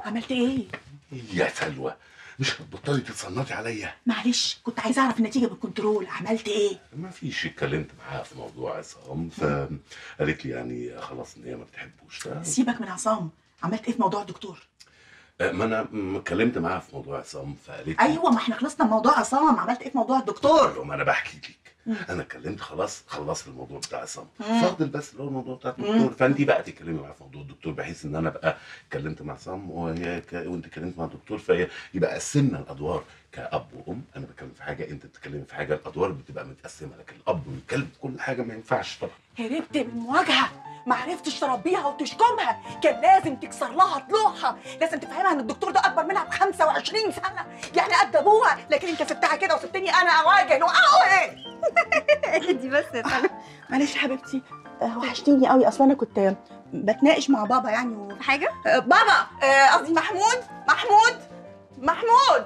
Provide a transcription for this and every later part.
عملت ايه يا سلوى مش هتبطلي تتصنطي عليا معلش كنت عايزه اعرف النتيجه بالكنترول عملت ايه ما فيش اتكلمت معاها في موضوع عصام فقالت لي يعني خلاص ان هي ما بتحبوش ف... سيبك من عصام عملت ايه في موضوع الدكتور ما انا م- اتكلمت معاها في موضوع عصام فقالت لي ايوه ما احنا خلصنا من موضوع عصام عملت ايه في موضوع الدكتور ما انا بحكي لك مم. انا اتكلمت خلاص خلصت الموضوع بتاع عصام مم. فاضل بس اللي هو الموضوع بتاع مم. الدكتور فانت بقى تتكلمي معاها في موضوع الدكتور بحيث ان انا بقى اتكلمت مع عصام وهي ك... وانت اتكلمت مع الدكتور فهي يبقى قسمنا الادوار كاب وام انا بتكلم في حاجه انت بتتكلمي في حاجه الادوار بتبقى متقسمه لكن الاب والكلب كل حاجه ما ينفعش طبعا هربت من مواجهه ما عرفتش تربيها وتشكمها كان لازم تكسر لها طلوعها لازم تفهمها ان الدكتور ده اكبر منها ب 25 سنه يعني قد ابوها لكن انت سبتها كده وسبتني انا اواجه ايه اهدي بس يا سلمى معلش يا حبيبتي آه، وحشتيني قوي اصلا انا كنت بتناقش مع بابا يعني و... في حاجه آه، بابا آه، قصدي محمود محمود محمود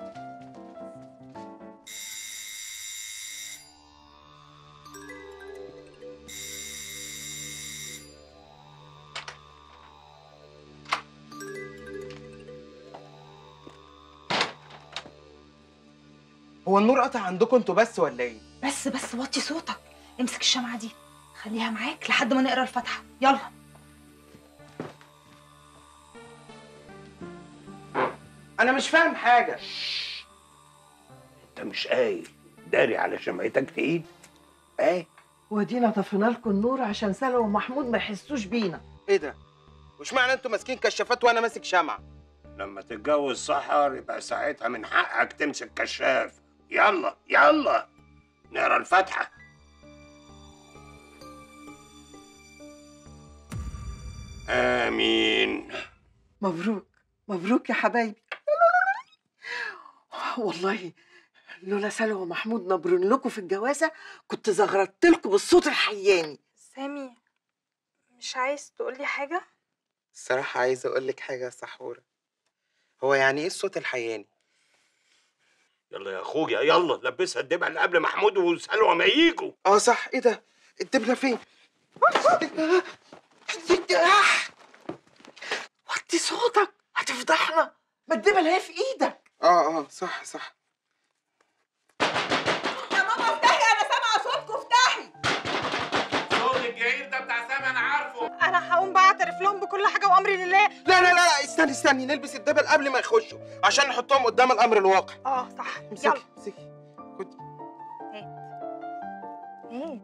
هو النور قطع عندكم انتوا بس ولا ايه؟ بس بس وطي صوتك امسك الشمعة دي خليها معاك لحد ما نقرا الفاتحة يلا انا مش فاهم حاجه انت مش قايل داري على شمعتك تقيل ايه ودينا طفينا لكم النور عشان سلوى ومحمود ما يحسوش بينا ايه ده؟ وش معنى انتوا ماسكين كشافات وانا ماسك شمعة؟ لما تتجوز سحر يبقى ساعتها من حقك تمسك كشاف يلا يلا نقرا الفاتحه امين مبروك مبروك يا حبايبي والله لولا سلوى ومحمود نبرون لكم في الجوازه كنت زغرت لكم بالصوت الحياني سامي مش عايز تقولي حاجة؟ الصراحة عايز اقول لك حاجة يا سحورة هو يعني ايه الصوت الحياني؟ يلا يا اخويا يلا لبسها الدبع اللي قبل محمود وسلوى ما يجوا اه صح ايه ده؟ الدبلة فين؟ وطي صوتك هتفضحنا ما الدبل هي في ايدك اه اه صح صح يا ماما افتحي انا سامعه صوتكم افتحي صوت الجعير ده بتاع سامي انا عارفه أنا هقوم بقى أعترف لهم بكل حاجة وأمري لله لا لا لا لا استني استني نلبس الدبل قبل ما يخشوا عشان نحطهم قدام الامر الواقع اه صح امسكي يلا امسكي خدي ايه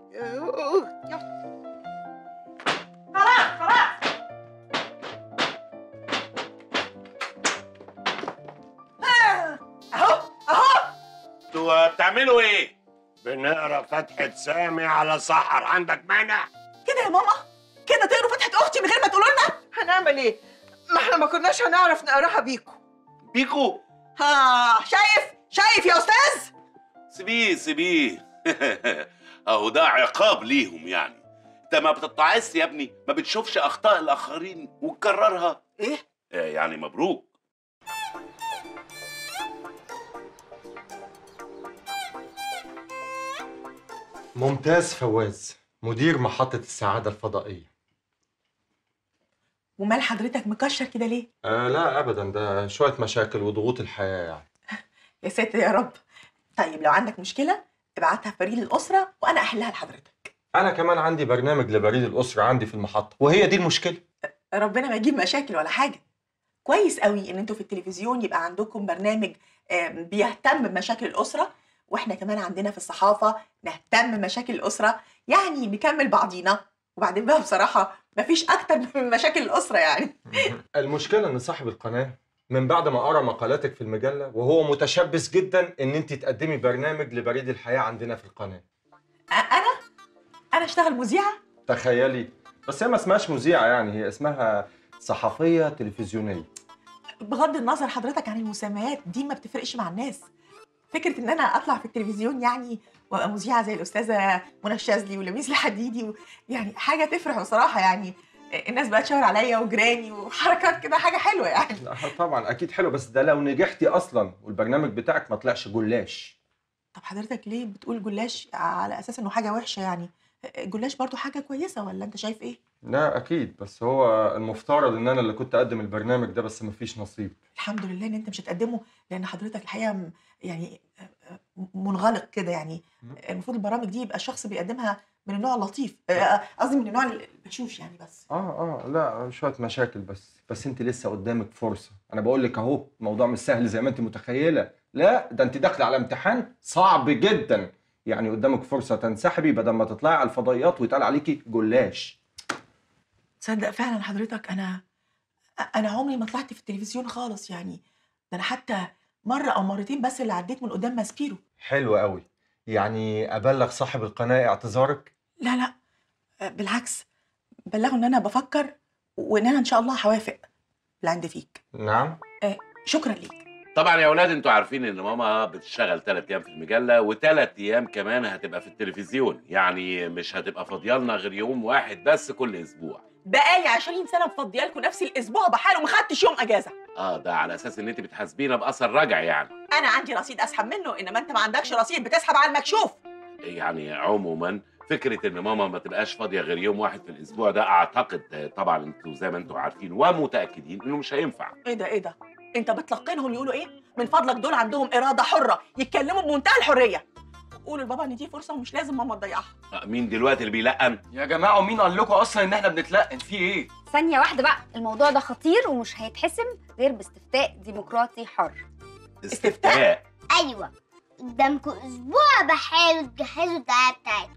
خلاص خلاص اهو اهو انتوا بتعملوا ايه؟ بنقرا فاتحة سامي على سحر عندك مانع؟ كده يا ماما كده تقروا فتحه اختي من غير ما تقولوا لنا هنعمل ايه ما احنا ما كناش هنعرف نقراها بيكم بيكو ها شايف شايف يا استاذ سيبيه سيبيه اهو ده عقاب ليهم يعني انت ما بتتعس يا ابني ما بتشوفش اخطاء الاخرين وتكررها ايه آه، يعني مبروك ممتاز فواز مدير محطة السعادة الفضائية ومال حضرتك مكشر كده ليه آه لا أبدا ده شوية مشاكل وضغوط الحياة يعني يا ساتر يا رب طيب لو عندك مشكله ابعتها في فريق الاسره وانا احلها لحضرتك أنا كمان عندي برنامج لبريد الأسرة عندي في المحطة وهي دي المشكلة ربنا ما يجيب مشاكل ولا حاجه كويس قوي ان انتوا في التلفزيون يبقى عندكم برنامج آم، بيهتم بمشاكل الاسره واحنا كمان عندنا في الصحافه نهتم بمشاكل الاسره يعني نكمل بعضينا وبعدين بقى بصراحه مفيش اكتر من مشاكل الاسره يعني المشكلة إن صاحب القناة من بعد ما قرأ مقالاتك في المجلة وهو متشبث جدا إن أنت تقدمي برنامج لبريد الحياة عندنا في القناة أ- انا انا اشتغل مذيعه تخيلي بس هي ما اسمهاش مذيعة يعني هي اسمها صحفية تلفزيونية بغض النظر حضرتك عن المسميات دي ما بتفرقش مع الناس فكره ان انا اطلع في التلفزيون يعني وابقى مذيعه زي الاستاذه منى الشاذلي ولميس الحديدي و... يعني حاجه تفرح بصراحه يعني الناس بقى تشاور عليا وجيراني وحركات كده حاجه حلوه يعني لا طبعا أكيد حلو بس ده لو نجحتي أصلا والبرنامج بتاعك ما طلعش جلاش طب حضرتك ليه بتقول جلاش على اساس انه حاجه وحشه يعني الجلاش برضو حاجه كويسه ولا انت شايف ايه لا اكيد بس هو المفترض ان انا اللي كنت اقدم البرنامج ده بس مفيش نصيب الحمد لله ان انت مش هتقدمه لان حضرتك الحقيقه م- يعني آه، آه، منغلق كده يعني مم. المفروض البرامج دي يبقى الشخص بيقدمها من النوع اللطيف آه، آه، قصدي من النوع البشوش يعني بس اه اه لا شويه مشاكل بس بس انت لسه قدامك فرصه انا بقول لك اهو الموضوع مش سهل زي ما انت متخيله لا ده انت داخله على امتحان صعب جدا يعني قدامك فرصه تنسحبي بدل ما تطلعي على الفضائيات ويتقال عليكي جلاش تصدق فعلا حضرتك انا انا عمري ما طلعت في التلفزيون خالص يعني ده انا حتى مره او مرتين بس اللي عديت من قدام ماسبيرو حلو قوي يعني ابلغ صاحب القناه اعتذارك لا لا آه، بالعكس بلغوا ان انا بفكر وان انا ان شاء الله هوافق اللي عندي فيك نعم شكرا ليك طبعا يا اولاد انتوا عارفين ان ماما بتشتغل ثلاث ايام في المجله وثلاث ايام كمان هتبقى في التلفزيون يعني مش هتبقى فاضيالنا غير يوم واحد بس كل اسبوع بقالي 20 سنه مفضيه لكم نفس الاسبوع بحاله وما خدتش يوم اجازه اه ده على اساس ان انت بتحاسبينا باثر رجع يعني انا عندي رصيد اسحب منه انما انت ما عندكش رصيد بتسحب على المكشوف يعني عموما فكره ان ماما ما تبقاش فاضيه غير يوم واحد في الاسبوع ده اعتقد آه، طبعا انتوا زي ما انتوا عارفين ومتاكدين انه مش هينفع ايه ده ايه ده انت بتلقنهم يقولوا ايه من فضلك دول عندهم اراده حره يتكلموا بمنتهى الحريه قولوا لبابا ان دي فرصه ومش لازم ماما تضيعها آه، مين دلوقتي اللي بيلقن يا جماعه ومين قال لكم اصلا ان احنا بنتلقن في ايه ثانية واحدة بقى الموضوع ده خطير ومش هيتحسم غير باستفتاء ديمقراطي حر استفتاء ايوه قدامكم اسبوع بحاول تجهزوا الدعايه بتاعتكم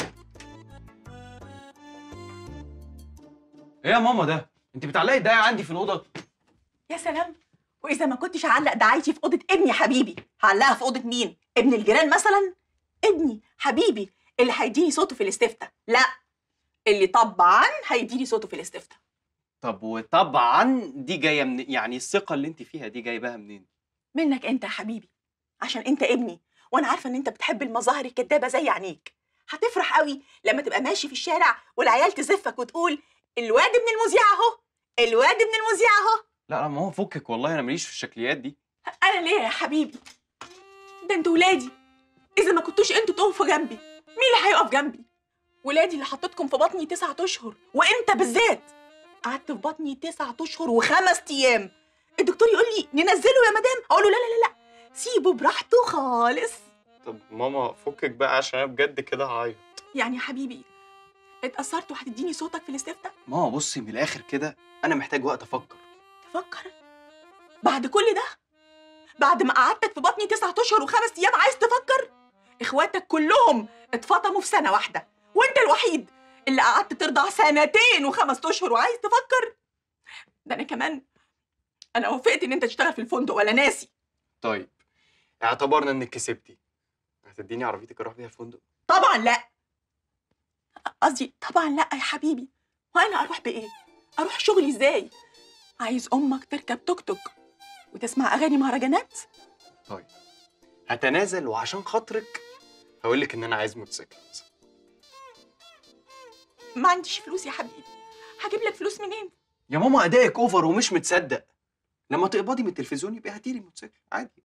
ايه يا ماما ده انت بتعلقي الدقايق عندي في الاوضه يا سلام واذا ما كنتش هعلق دعايتي في اوضه ابني يا حبيبي هعلقها في اوضه مين ابن الجيران مثلا ابني حبيبي اللي هيديني صوته في الاستفتاء لا اللي طبعا هيديني صوته في الاستفتاء طب وطبعا دي جايه من يعني الثقه اللي انت فيها دي جايباها منين منك انت يا حبيبي عشان انت ابني وانا عارفه ان انت بتحب المظاهر الكدابه زي عينيك هتفرح قوي لما تبقى ماشي في الشارع والعيال تزفك وتقول الواد ابن المذيع اهو الواد ابن المذيع اهو لا لا ما هو فكك والله انا ماليش في الشكليات دي انا ليه يا حبيبي ده انتوا ولادي اذا ما كنتوش انتوا تقفوا جنبي مين اللي هيقف جنبي ولادي اللي حطيتكم في بطني تسعة اشهر وانت بالذات قعدت في بطني تسعة اشهر وخمس ايام الدكتور يقول لي ننزله يا مدام اقول له لا لا لا لا سيبه براحته خالص طب ماما فكك بقى عشان انا بجد كده هعيط يعني يا حبيبي اتأثرت وهتديني صوتك في الاستفتاء ماما بصي من الاخر كده انا محتاج وقت افكر تفكر بعد كل ده بعد ما قعدتك في بطني تسعة اشهر وخمس ايام عايز تفكر اخواتك كلهم اتفطموا في سنه واحده وانت الوحيد اللي قعدت ترضع سنتين وخمس اشهر وعايز تفكر ده انا كمان انا وافقت ان انت تشتغل في الفندق ولا ناسي طيب اعتبرنا انك كسبتي هتديني عربيتك اروح بيها الفندق طبعا لا قصدي طبعا لا يا حبيبي وانا اروح بايه اروح شغلي ازاي عايز امك تركب توك توك وتسمع اغاني مهرجانات طيب هتنازل وعشان خاطرك هقول لك ان انا عايز موتوسيكل مثلا. ما عنديش فلوس يا حبيبي هجيب لك فلوس منين يا ماما ادائك اوفر ومش متصدق لما تقبضي من التلفزيون يبقى هاتيلي موتوسيكل عادي